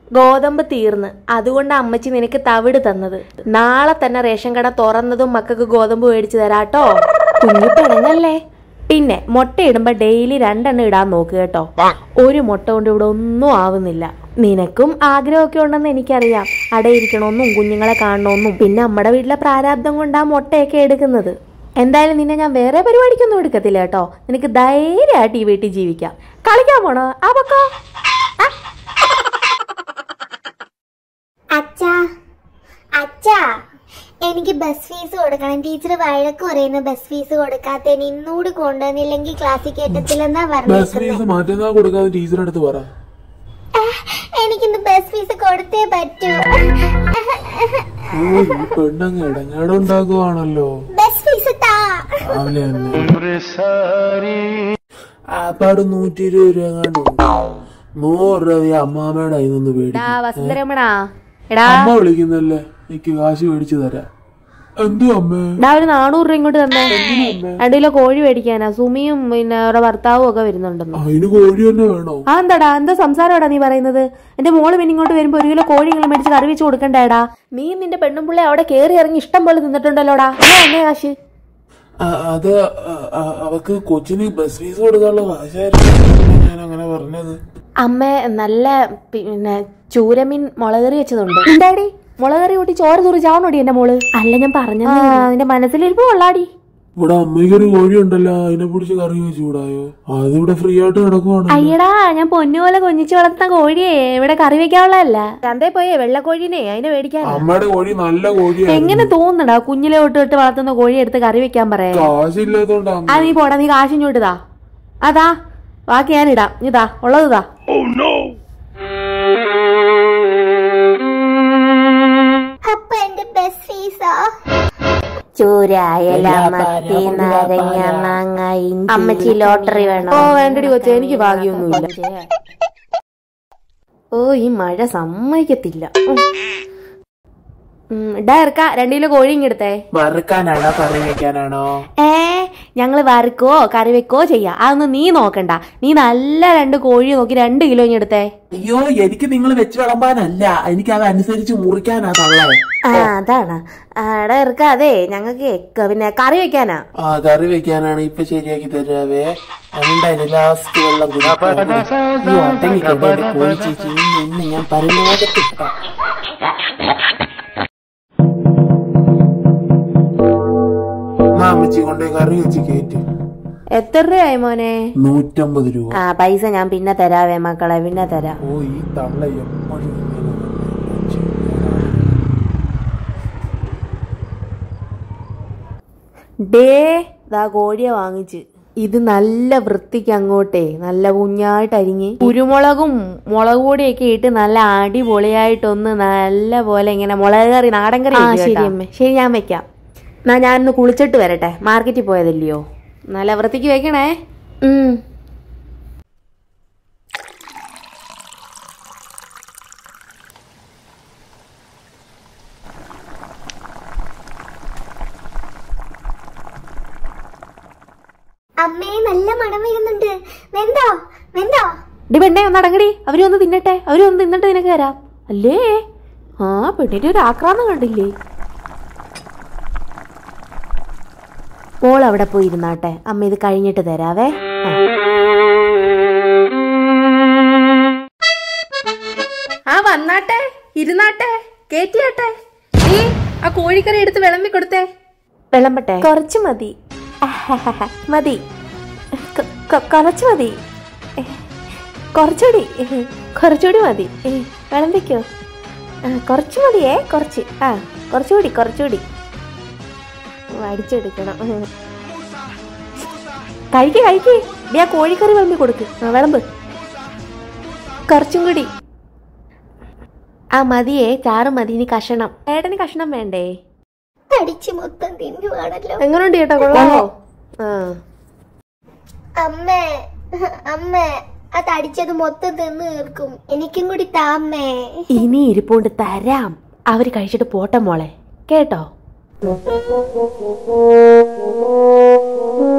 ഗോതമ്പ് തീർന്ന് അതുകൊണ്ട് അമ്മച്ചി നിനക്ക് തവിട് തന്നത് നാളെ തന്നെ റേഷൻ കട തുറന്നതും മക്കൾക്ക് ഗോതമ്പ് മേടിച്ചു തരാട്ടോ കുഞ്ഞു പിണങ്ങല്ലേ പിന്നെ മുട്ട ഇടുമ്പോ ഡെയിലി രണ്ടെണ്ണം ഇടാൻ നോക്ക് കേട്ടോ ഒരു മുട്ട കൊണ്ട് ഇവിടെ ഒന്നും ആവുന്നില്ല നിനക്കും ആഗ്രഹമൊക്കെ ഉണ്ടെന്ന് എനിക്കറിയാം അടയിരിക്കണമെന്നും കുഞ്ഞുങ്ങളെ കാണണമെന്നും പിന്നെ നമ്മുടെ വീട്ടിലെ പ്രാരാബ്ദം കൊണ്ട് ആ മുട്ടയൊക്കെ എടുക്കുന്നത് എന്തായാലും നിന്നെ ഞാൻ വേറെ പരിപാടിക്കൊന്നും എടുക്കത്തില്ല കേട്ടോ നിനക്ക് ധൈര്യമായിട്ട് ഈ വീട്ടിൽ ജീവിക്കാം കളിക്കാൻ പോണോ ആ പക്കോ അച്ഛാ അച്ഛാ എനിക്ക് ബസ് ഫീസ് കൊടുക്കണം ടീച്ചർ വഴക്ക് പറയുന്നു ബസ് ഫീസ് കൊടുക്കാത്തതിന് ഇന്നൂടി കൊണ്ടുവന്നില്ലെങ്കിൽ ക്ലാസ്സിൽ കയറ്റത്തില്ലെന്നാ ബസ് പറഞ്ഞിരിക്കുന്നത് ഫീസ് മറ്റന്നാൾ കൊടുക്കാതെ ടീച്ചറെ അടുത്ത് പറ എനിക്കിന്ന് ബസ് ഫീസ് കൊടുത്തേ പറ്റൂ ഓ ഈ പെണ്ണങ്ങ് ഇടങ്ങേടുണ്ടാക്കുവാണല്ലോ ബസ് ഫീസ് താ രാവിലെ തന്നെ ആപ്പാട് നൂറ്റി ഇരുപത് രൂപ എങ്ങാണ്ട് നൂറ് രൂപ ഈ അമ്മാമ്മയുടെ കയ്യിൽ നിന്ന് എടാ മേടിക്കും വസുന്ധരമണാ എടാ അമ്മ വിളിക്കുന്നല്ലേ എനിക്ക് കാശ് മേടിച്ചു തരാം എന്തോ അമ്മേ എടാ ഒരു നാനൂറ് രൂപ ഇങ്ങോട്ട് തന്നെ രണ്ട് കിലോ കോഴി മേടിക്കാനാ സുമിയും പിന്നെ അവരുടെ ഭർത്താവും ഒക്കെ വരുന്നുണ്ടെന്ന് അതിന് കോഴി തന്നെ വേണോ ആ എന്താടാ എന്താ സംസാരമാടാ നീ പറയുന്നത് എന്റെ മോള് പിന്നെ ഇങ്ങോട്ട് വരുമ്പോ ഒരു കിലോ കോഴി ഇങ്ങനെ മേടിച്ച് കറി വെച്ച് കൊടുക്കണ്ടേടാ നീ നിന്റെ പെണ്ണും പിള്ളെ അവിടെ കേറി ഇറങ്ങി ഇഷ്ടം പോലെ തിന്നിട്ടുണ്ടല്ലോടാ എന്നാ എന്നെ കാശ് ആ, അത് ആ, ആ, അവക്ക് കൊച്ചിന് ബസ് ഫീസ് കൊടുക്കാനുള്ള കാശായിരുന്നു ഞാൻ അങ്ങനെ പറഞ്ഞത് അമ്മ നല്ല പിന്നെ ചൂരമീൻ മുളകറി വെച്ചതുണ്ട് എന്താടി മുളകറി കൂട്ടി ചോറ് തൂറി ചാവണോടി എന്റെ മോള് അല്ല ഞാൻ പറഞ്ഞത് നിന്റെ മനസ്സിലിരിപ്പ് കൊള്ളാടി ഇവിടെ അമ്മയ്ക്ക് ഒരു കോഴി ഉണ്ടല്ലോ അതിനെ പിടിച്ച് കറി വെച്ച് കൂടായോ അതിവിടെ ഫ്രീ ആയിട്ട് കിടക്കുവാണ് അയ്യടാ ഞാൻ പൊന്നുപോലെ കൊഞ്ഞിച്ച് വളർത്തുന്ന കോഴിയെ ഇവിടെ കറി വെക്കാനുള്ളതല്ല ചന്തയിൽ പോയേ വെള്ളക്കോഴിനെ അതിനെ മേടിക്കാൻ അമ്മയുടെ കോഴി നല്ല കോഴിയാണ് എങ്ങനെ തോന്നടാ കുഞ്ഞിലെ തൊട്ട് തൊട്ട് വളർത്തുന്ന കോഴി എടുത്ത് കറി വെക്കാൻ പറയാ കാശില്ലാത്തോണ്ട് അമ്മ ആ നീ പോടാ നീ കാശ് ഇങ്ങോട്ട് ഇതാ അതാ ബാക്കി ഞാൻ ഇടാം ഇതാ ഉള്ളത് ഇതാ അപ്പൊ എന്റെ ബസ് ഫീസോ ചൂരായല മത്തി നാരങ്ങ മാങ്ങ അമ്മച്ചി ലോട്ടറി വേണം ഓ വേണ്ടടി കൊച്ചെ എനിക്ക് ഭാഗ്യമൊന്നുമില്ല ഓ ഈ മഴ സമ്മതിക്കത്തില്ല ഉം. ഉം, ഡാ ഇറക്ക രണ്ടു കിലോ കോഴി ഇങ്ങെടുത്തേ വറുക്കാനാണോ കറി വെക്കാനാണോ ഏ ഞങ്ങള് വറുക്കോ കറി വെക്കോ ചെയ്യാം അതൊന്നും നീ നോക്കണ്ട നീ നല്ല രണ്ട് കോഴി നോക്കി രണ്ട് കിലോ ഇങ്ങെടുത്തേ അയ്യോ എനിക്ക് നിങ്ങൾ വെച്ച് വിളമ്പാനല്ല എനിക്ക് അതനുസരിച്ച് മുറിക്കാനാ തള്ളേ ആ അതാണ് ആ, എടാ ഇറക്ക അതെ ഞങ്ങൾക്ക് പിന്നെ കറി വെക്കാനാ ആ കറി വെക്കാനാണ് ഇപ്പൊ ശരിയാക്കി തരാവേ എന്തായാലും ലാസ്റ്റ് വെള്ളം കുടിക്കാം. ഈ ഒട്ടങ്ങി കിടന്ന് കോഴി ചേച്ചി നിന്ന് ഞാൻ പരലോകത്തിട്ടാ മാമച്ചി കൊണ്ടേ കറി വെച്ച് കയറ്റി എത്ര രൂപയായി മോനെ നൂറ്റമ്പത് രൂപ ആ പൈസ ഞാൻ പിന്നെ തരാവേ മക്കളെ പിന്നെ തരാം ഓ ഈ തള്ള എപ്പോഴും ഇങ്ങനെ വെച്ച് ഡേ ദാ കോഴിയെ വാങ്ങിച്ച് ഇത് നല്ല വൃത്തിക്ക് അങ്ങോട്ടേ നല്ല കുഞ്ഞായിട്ട് അരിഞ്ഞ് കുരുമുളകും മുളക് പൊടിയൊക്കെ ഇട്ട് നല്ല അടിപൊളിയായിട്ടൊന്ന് നല്ല പോലെ ഇങ്ങനെ മുളക് കറി നാടൻ കറി ശരി അമ്മേ ശരി ഞാൻ വെക്കാം എന്നാ ഞാനൊന്ന് കുളിച്ചിട്ട് വരട്ടെ മാർക്കറ്റിൽ പോയതല്ലയോ നല്ല വൃത്തിക്ക് വെക്കണേ ഉം അമ്മേ നല്ല മണം വരുന്നുണ്ട് വെന്തോ വെന്തോ ഡി പെണ്ണേ ഒന്ന് അടങ്ങടി അവര് ഒന്ന് തിന്നട്ടെ അവര് ഒന്ന് തിന്നിട്ട് നിനക്ക് തരാം അല്ലേ ആ പെണ്ണിന്റെ ഒരു ആക്രാന്തം കണ്ടില്ലേ മോൾ അവിടെ പോയി ഇരുന്നാട്ടെ അമ്മ ഇത് കഴിഞ്ഞിട്ട് തരാവേ ആ. ആ വന്നാട്ടെ ഇരുന്നാട്ടെ കേറ്റിയാട്ടെ നീ ആ കോഴിക്കറി എടുത്ത് വിളമ്പി കൊടുത്തേ വിളമ്പട്ടെ കുറച്ച് മതി മതി ക- ക- കുറച്ച് മതി കുറച്ചുകൂടി കുറച്ചുകൂടി മതി വിളമ്പിക്കോ ആ കുറച്ച് മതിയേ കുറച്ച് ആ കുറച്ചുകൂടി കുറച്ചുകൂടി വടിച്ചെടുക്കണം കഴിക്ക് കഴിക്ക് ഡി ആ കോഴിക്കറി വിളമ്പി കൊടുക്ക് ആ വിളമ്പ് കുറച്ചും കൂടി ആ മതിയേ ചാറ് മതി ഇനി കഷണം ഏട്ടന് കഷണം വേണ്ടേ തടിച്ച് മൊത്തം തിന്നുവാണല്ലോ എങ്ങനെയുണ്ട് ചേട്ടാ കൊള്ളാമോ ആ അമ്മേ അമ്മേ ആ തടിച്ചത് മൊത്തം തിന്നു തീർക്കും എനിക്കും കൂടി താമ്മേ ഇനി ഇരിപ്പുണ്ട് തരാം അവര് കഴിച്ചിട്ട് പോട്ടെ മോളെ കേട്ടോ